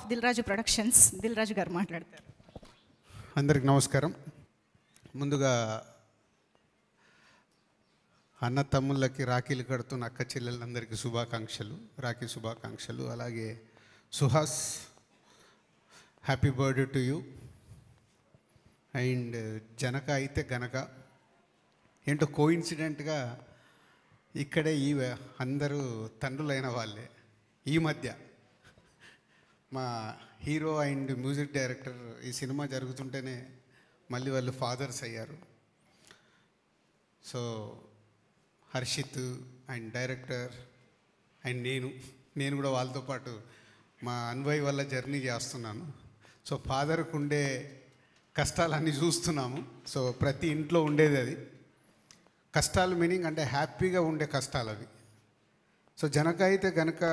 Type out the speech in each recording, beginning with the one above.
of Dil Raju productions Dil Raju garu మాట్లాడతారు అందరికి నమస్కారం ముందుగా అన్న తమ్ముళ్ళకి రాఖీలు కడుతున్న అక్క చెల్లెలందరికీ శుభాకాంక్షలు రాఖీ శుభాకాంక్షలు అలాగే Suhas happy birthday to you and Janaka Aithe Ganaka ఏంటో కోయిన్సిడెంట్గా ఇక్కడే ఈ అందరూ తండ్రులైన వాళ్ళే ఈ మధ్య మా హీరో అండ్ మ్యూజిక్ డైరెక్టర్ ఈ సినిమా జరుగుతుంటేనే మళ్ళీ వాళ్ళు ఫాదర్స్ అయ్యారు so Harshit and director and నేను నేను కూడా వాళ్ళతో పాటు మా అన్వయ్ వల్ల జర్నీ చేస్తున్నాను సో ఫాదర్కు ఉండే కష్టాలన్నీ చూస్తున్నాము సో ప్రతి ఇంట్లో ఉండేది అది కష్టాలు మీనింగ్ అంటే హ్యాపీగా ఉండే కష్టాలు అవి సో జనక అయితే గనక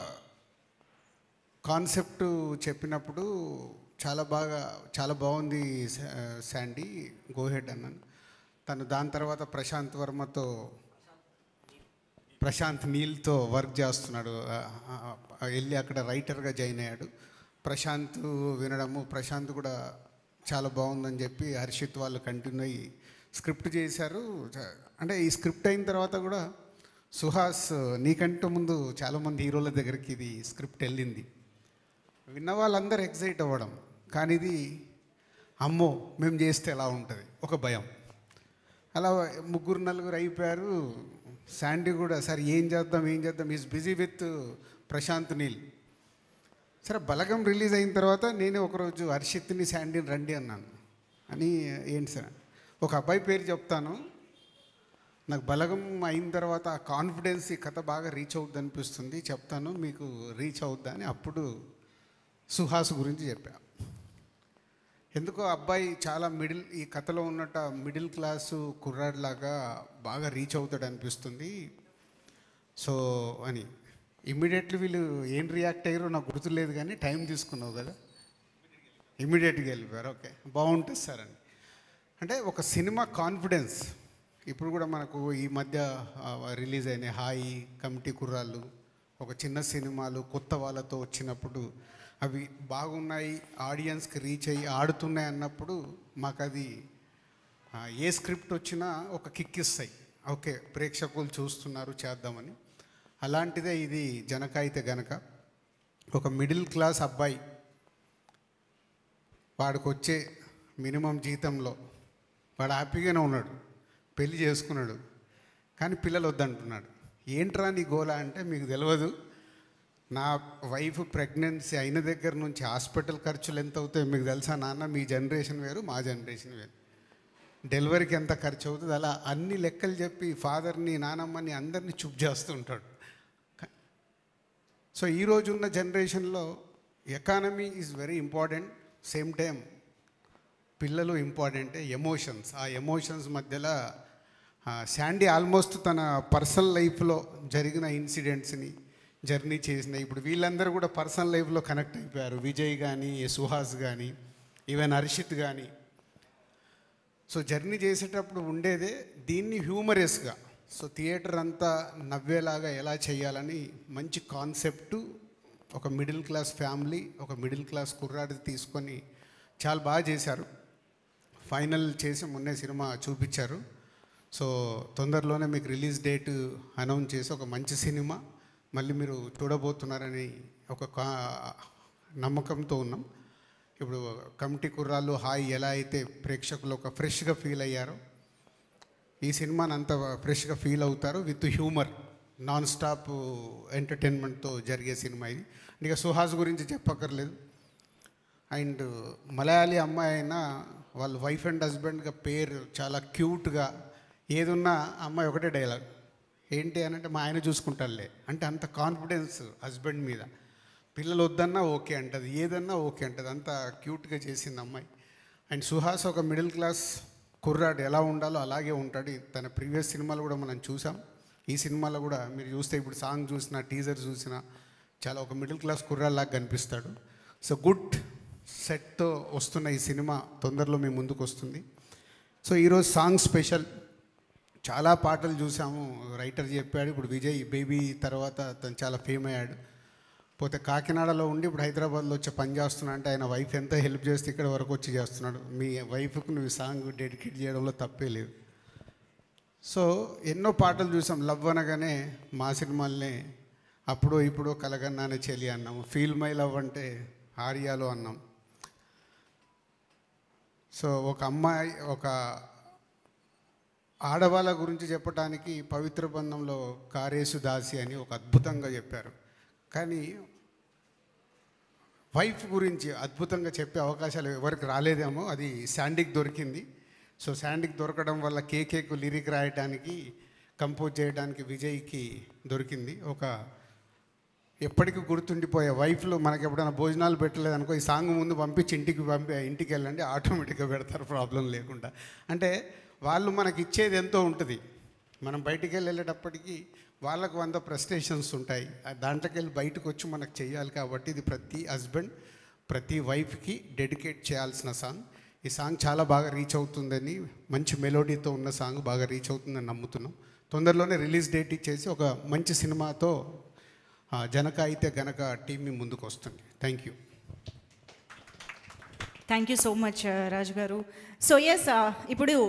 కాన్సెప్ట్ చెప్పినప్పుడు చాలా బాగా చాలా బాగుంది శా- శాండీ గోహెడ్ అన్నాను తను దాని తర్వాత ప్రశాంత్ వర్మతో ప్రశాంత్ నీల్తో వర్క్ చేస్తున్నాడు ఆ, ఆ, ఆ, వెళ్ళి అక్కడ రైటర్గా జాయిన్ అయ్యాడు ప్రశాంత్ వినడము ప్రశాంత్ కూడా చాలా బాగుందని చెప్పి హర్షిత్ వాళ్ళు కంటిన్యూ అయ్యి స్క్రిప్ట్ చేశారు చ- అంటే ఈ స్క్రిప్ట్ అయిన తర్వాత కూడా సుహాస్ నీకంటే ముందు చాలామంది హీరోల దగ్గరికి ఇది స్క్రిప్ట్ వెళ్ళింది విన్న వాళ్ళందరూ ఎక్సైట్ అవ్వడం కానీ ఇది అమ్మో మేము చేస్తే ఎలా ఉంటుంది ఒక భయం అలా ముగ్గురు నలుగురు అయిపోయారు శాండీ కూడా సరే ఏం చేద్దాం ఏం చేద్దాం is busy with Prashanth Neel సరే బలగం రిలీజ్ అయిన తర్వాత నేనే ఒకరోజు హర్షిత్ని శాండీని రండి అన్నాను అని ఏంటి సార్ ఒక అబ్బాయి పేరు చెప్తాను నాకు బలగం అయిన తర్వాత ఆ కాన్ఫిడెన్స్ ఈ కథ బాగా రీచ్ అవుద్ది అనిపిస్తుంది చెప్తాను మీకు రీచ్ అవుద్దా అని అప్పుడు సుహాస్ గురించి చెప్పా ఎందుకో అబ్బాయి చాలా మిడిల్ ఈ కథలో ఉన్నట్టు మిడిల్ క్లాసు కుర్రాడిలాగా బాగా రీచ్ అవుతాడు అనిపిస్తుంది సో అని ఇమ్మీడియట్లీ వీళ్ళు ఏం రియాక్ట్ అయ్యారో నాకు గుర్తులేదు కానీ టైం తీసుకున్నావు కదా ఇమ్మీడియట్గా వెళ్ళిపోయారు ఓకే బాగుంటుంది సార్ అని అంటే ఒక సినిమా కాన్ఫిడెన్స్ ఇప్పుడు కూడా మనకు ఈ మధ్య ఆ, రిలీజ్ అయిన హాయి కమిటీ కుర్రాళ్ళు ఒక చిన్న సినిమాలు కొత్త వాళ్ళతో వచ్చినప్పుడు అవి బాగున్నాయి ఆడియన్స్కి రీచ్ అయ్యి ఆడుతున్నాయి అన్నప్పుడు మాకు అది ఆ, ఏ స్క్రిప్ట్ వచ్చినా ఒక కిక్ ఇస్తాయి ఓకే ప్రేక్షకులు చూస్తున్నారు చేద్దామని అలాంటిదే ఇది జనక అయితే గనక ఒక మిడిల్ క్లాస్ అబ్బాయి వాడికి వచ్చే మినిమం జీతంలో వాడు హ్యాపీగానే ఉన్నాడు పెళ్లి చేసుకున్నాడు కానీ పిల్లలు వద్దంటున్నాడు ఏంట్రా నీ గోల అంటే మీకు తెలియదు నా వైఫ్ ప్రెగ్నెన్సీ అయిన దగ్గర నుంచి హాస్పిటల్ ఖర్చులు ఎంత అవుతాయో మీకు తెలుసా నాన్న మీ జనరేషన్ వేరు మా జనరేషన్ వేరు డెలివరీకి ఎంత ఖర్చు అవుతుంది అలా అన్ని లెక్కలు చెప్పి ఫాదర్ని నానమ్మని అందరినీ చూప్ చేస్తూ ఉంటాడు సో ఈ రోజు ఉన్న జనరేషన్లో economy is very important same time పిల్లలు ఇంపార్టెంటే ఎమోషన్స్ ఆ ఎమోషన్స్ మధ్యలో ఆ, శాండీ ఆల్మోస్ట్ తన పర్సనల్ లైఫ్లో జరిగిన ఇన్సిడెంట్స్ని జర్నీ చేసిన ఇప్పుడు వీళ్ళందరూ కూడా పర్సనల్ లైఫ్లో కనెక్ట్ అయిపోయారు విజయ్ కానీ సుహాస్ కానీ ఈవెన్ హర్షిత్ కానీ సో జర్నీ చేసేటప్పుడు ఉండేదే దీన్ని హ్యూమరస్గా సో థియేటర్ అంతా నవ్వేలాగా ఎలా చేయాలని మంచి కాన్సెప్టు ఒక మిడిల్ క్లాస్ ఫ్యామిలీ ఒక మిడిల్ క్లాస్ కుర్రాడి తీసుకొని చాలా బాగా చేశారు ఫైనల్ చేసి మొన్నే సినిమా చూపించారు సో తొందరలోనే మీకు రిలీజ్ డేట్ అనౌన్స్ చేసి ఒక మంచి సినిమా మళ్ళీ మీరు చూడబోతున్నారని ఒక కా- నమ్మకంతో ఉన్నాం ఇప్పుడు కమిటీ కుర్రాళ్ళు హాయ్ ఎలా అయితే ప్రేక్షకులు ఒక ఫ్రెష్గా ఫీల్ అయ్యారో ఈ సినిమాని అంత ఫ్రెష్గా ఫీల్ అవుతారు విత్ హ్యూమర్ నాన్ స్టాప్ ఎంటర్టైన్మెంట్తో జరిగే సినిమా ఇది ఇక సుహాస్ గురించి చెప్పక్కర్లేదు అండ్ మలయాళీ అమ్మాయి అయినా వాళ్ళ వైఫ్ అండ్ హస్బెండ్గా పేరు చాలా క్యూట్గా ఏదున్నా అమ్మాయి ఒకటే డైలాగ్ ఏంటి అని అంటే మా ఆయన చూసుకుంటారులే అంటే అంత కాన్ఫిడెన్స్ హస్బెండ్ మీద పిల్లలు వద్దన్నా ఓకే అంటది ఏదన్నా ఓకే అంటది అంత క్యూట్గా చేసింది అమ్మాయి అండ్ సుహాస్ ఒక మిడిల్ క్లాస్ కుర్రాడు ఎలా ఉండాలో అలాగే ఉంటాడు తన ప్రీవియస్ సినిమాలు కూడా మనం చూసాం ఈ సినిమాలో కూడా మీరు చూస్తే ఇప్పుడు సాంగ్ చూసినా టీజర్ చూసినా చాలా ఒక మిడిల్ క్లాస్ కుర్రాల్లాగా కనిపిస్తాడు సో గుడ్ సెట్తో వస్తున్న ఈ సినిమా తొందరలో మీ ముందుకు వస్తుంది సో ఈరోజు సాంగ్ స్పెషల్ చాలా పాటలు చూసాము రైటర్ చెప్పాడు ఇప్పుడు విజయ్ బేబీ తర్వాత తను చాలా ఫేమ్ అయ్యాడు పోతే కాకినాడలో ఉండి ఇప్పుడు హైదరాబాద్లో వచ్చి పని చేస్తున్నా అంటే ఆయన వైఫ్ ఎంత హెల్ప్ చేస్తే ఇక్కడ వరకు వచ్చి చేస్తున్నాడు మీ వైఫ్కి నువ్వు ఈ సాంగ్ డెడికేట్ చేయడంలో తప్పే లేదు సో ఎన్నో పాటలు చూసాం లవ్ అనగానే మా సినిమాల్ని అప్పుడు ఇప్పుడు కలగన్నానే చెలి అన్నాము ఫీల్ మై లవ్ అంటే ఆర్యాలో అన్నాం సో ఒక అమ్మాయి ఒక ఆడవాళ్ళ గురించి చెప్పడానికి పవిత్ర బంధంలో కారేసు దాసి అని ఒక అద్భుతంగా చెప్పారు కానీ వైఫ్ గురించి అద్భుతంగా చెప్పే అవకాశాలు ఎవరికి రాలేదేమో అది శాండీకి దొరికింది సో శాండీకి దొరకడం వల్ల కేకేకు లిరిక్ రాయడానికి కంపోజ్ చేయడానికి విజయ్కి దొరికింది ఒక ఎప్పటికీ గుర్తుండిపోయే వైఫ్లు మనకి ఎప్పుడైనా భోజనాలు పెట్టలేదు అనుకో ఈ సాంగ్ ముందు పంపించి ఇంటికి పంపి ఇంటికి వెళ్ళండి ఆటోమేటిక్గా పెడతారు ప్రాబ్లం లేకుండా అంటే వాళ్ళు మనకి ఇచ్చేది ఎంతో ఉంటుంది మనం బయటికి వెళ్ళి వెళ్ళేటప్పటికి వాళ్ళకు వంద ప్రెస్టేషన్స్ ఉంటాయి ఆ దాంట్లోకి వెళ్ళి బయటకు వచ్చి మనకు చేయాలి కాబట్టి ఇది ప్రతి హస్బెండ్ ప్రతి వైఫ్కి డెడికేట్ చేయాల్సిన సాంగ్ ఈ సాంగ్ చాలా బాగా రీచ్ అవుతుందని మంచి మెలోడీతో ఉన్న సాంగ్ బాగా రీచ్ అవుతుందని నమ్ముతున్నాం తొందరలోనే రిలీజ్ డేట్ ఇచ్చేసి ఒక మంచి సినిమాతో ఆ, జనక అయితే గనక టీం మీ ముందుకు వస్తుంది thank you thank you so much Raju garu so yes ఇప్పుడు